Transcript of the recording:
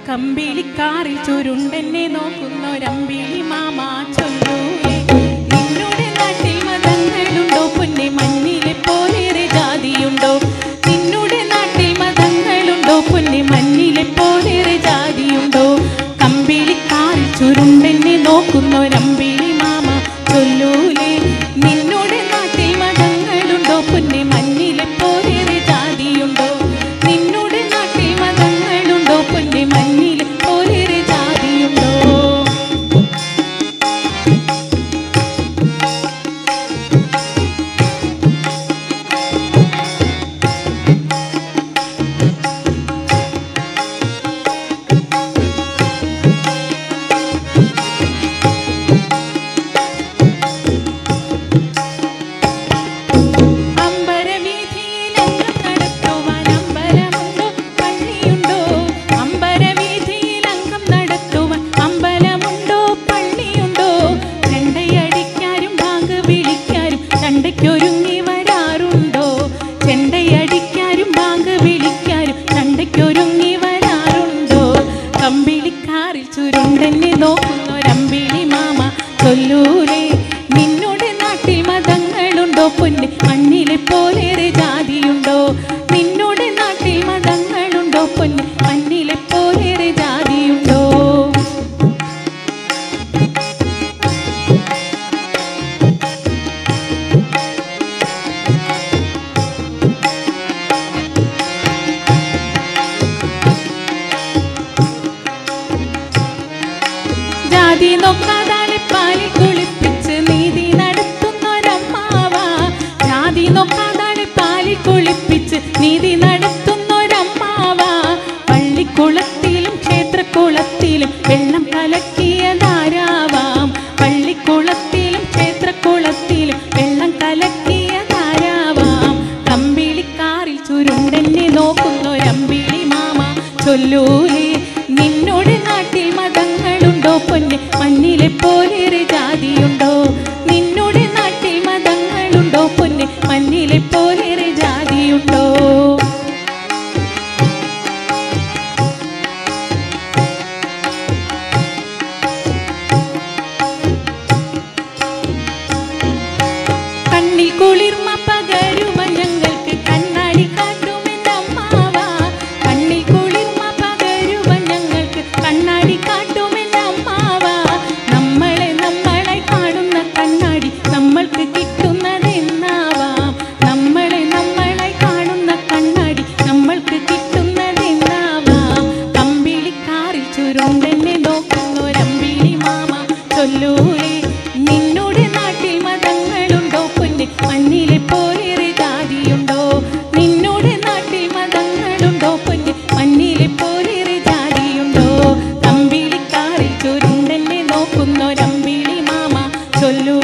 കമ്പിളിക്കാറിൽ ചുരുണ്ടെന്നെ നോക്കുന്നൊരമ്പിളി mama ചൊല്ലൂലേ നിന്നുടെ നാട്ടിൽ മതങ്ങളുണ്ടോ പൊന്നെ മഞ്ഞിലെ പോലേറെ ജാതിയുണ്ടോ നിന്നുടെ നാട്ടിൽ മതങ്ങളുണ്ടോ പൊന്നെ മഞ്ഞിലെ പോലേറെ ജാതിയുണ്ടോ കമ്പിളിക്കാറിൽ ചുരുണ്ടെന്നെ നോക്കുന്നൊരമ്പിളി മാമ ചൊല്ലൂലേ നിന്നുടെ നാട്ടിൽ മതങ്ങളുണ്ടോ പൊന്നെ മഞ്ഞിലെ പോലേറെ ജാതിയുണ്ടോ നിന്നുടെ നാട്ടിൽ മതങ്ങളുണ്ടോ പൊന്നെ മഞ്ഞിലെ പോലേറെ ജാതിയുണ്ടോ അമ്പരവീഥിയിൽ അംഗം നടത്തുവാൻ അമ്പലമുണ്ടോ പള്ളിയുണ്ടോ അമ്പരവീഥിയിൽ അംഗം നടത്തുവാൻ അമ്പലമുണ്ടോ പള്ളിയുണ്ടോ ചെണ്ടയടിക്കാരും ബാങ്ക് വിളിക്കാരും ചണ്ടയ്ക്കൊരുങ്ങി വരാറുണ്ടോ ചെണ്ടയടിക്കാരും ബാങ്ക് വിളിക്കാരും ചണ്ടയ്ക്കൊരുങ്ങി വരാറുണ്ടോ കമ്പിളിക്കാറിൽ ചുരുണ്ടെന്നെ നോക്കുന്നൊരമ്പിളി മാമ ചൊല്ലൂലേ നിന്നുടെ നാട്ടിൽ മതങ്ങളുണ്ടോ പൊന്നെ മണ്ണിലെ പോലേറെ ജാതിയുണ്ടോ നിന്നുടെ നാട്ടിൽ മതങ്ങളുണ്ടോ പൊന്നെ മണ്ണിലെ പോലേറെ ജാതിയുണ്ടോ ജാതി നോക്കാതാളെ പാലിൽ കുളിപ്പിച്ച് നീതി നടത്തുന്നൊരമ്മാവ ജാതി നോക്കാതാളെ പാലിൽ കുളിപ്പിച്ച് നീതി നടത്തുന്നൊരമ്മാവ പള്ളിക്കുളത്തിലും ക്ഷേത്രക്കുളത്തിലും വെള്ളം കലക്കിയതാരാവാം പള്ളിക്കുളത്തിലും ക്ഷേത്രക്കുളത്തിലും വെള്ളം കലക്കിയതാരാവാം കമ്പിളിക്കാറിൽ ചുരുണ്ടെന്നെ നോക്കുന്നൊരമ്പിളി മാമ ചൊല്ലൂലേ നിന്നോട് നാട്ടിൽ മതങ്ങളുണ്ടോ പൊന്നെ മണ്ണിലെ പോലേറെ ജാതിയുണ്ടോ നിന്നോട് നാട്ടിൽ മതങ്ങളുണ്ടോ പൊന്നെ മണ്ണിലെ പോലേറെ ജാതിയുണ്ടോ കണ്ണിൽ കുളിർമ പകരുമ ഞങ്ങൾക്ക് കണ്ണാടി കാട്ടുമെന്നമ്മാവ കണ്ണിൽ കുളിർമ പകരുമ ഞങ്ങൾക്ക് കണ്ണാടി കാട്ടുമെന്നമ്മാവ നമ്മളെ നമ്മളെ കാണുന്ന കണ്ണാടി നമ്മൾക്ക് കിട്ടുന്നതെന്നാവാം നമ്മളെ നമ്മളെ കാണുന്ന കണ്ണാടി നമ്മൾക്ക് കിട്ടുന്നതെന്നാവാം കമ്പിളിക്കാറിൽ ചുരുണ്ടെന്നെ നോക്കുന്നൊരമ്പിളി മാമ ചൊല്ലൂലേ നിന്നോട് നാട്ടിൽ മതങ്ങളുണ്ടോ പൊന്നെ മണ്ണിലെ പോലേറെ ജാതിയുണ്ടോ നിന്നോട് നാട്ടിൽ മതങ്ങളുണ്ടോ പൊന്നെ മണ്ണിലെ പോലേറെ ജാതിയുണ്ടോ കമ്പിളിക്കാറിൽ ചുരുണ്ടെന്നെ നോക്കുന്നൊരമ്പിളി മാമ ചൊല്ലൂ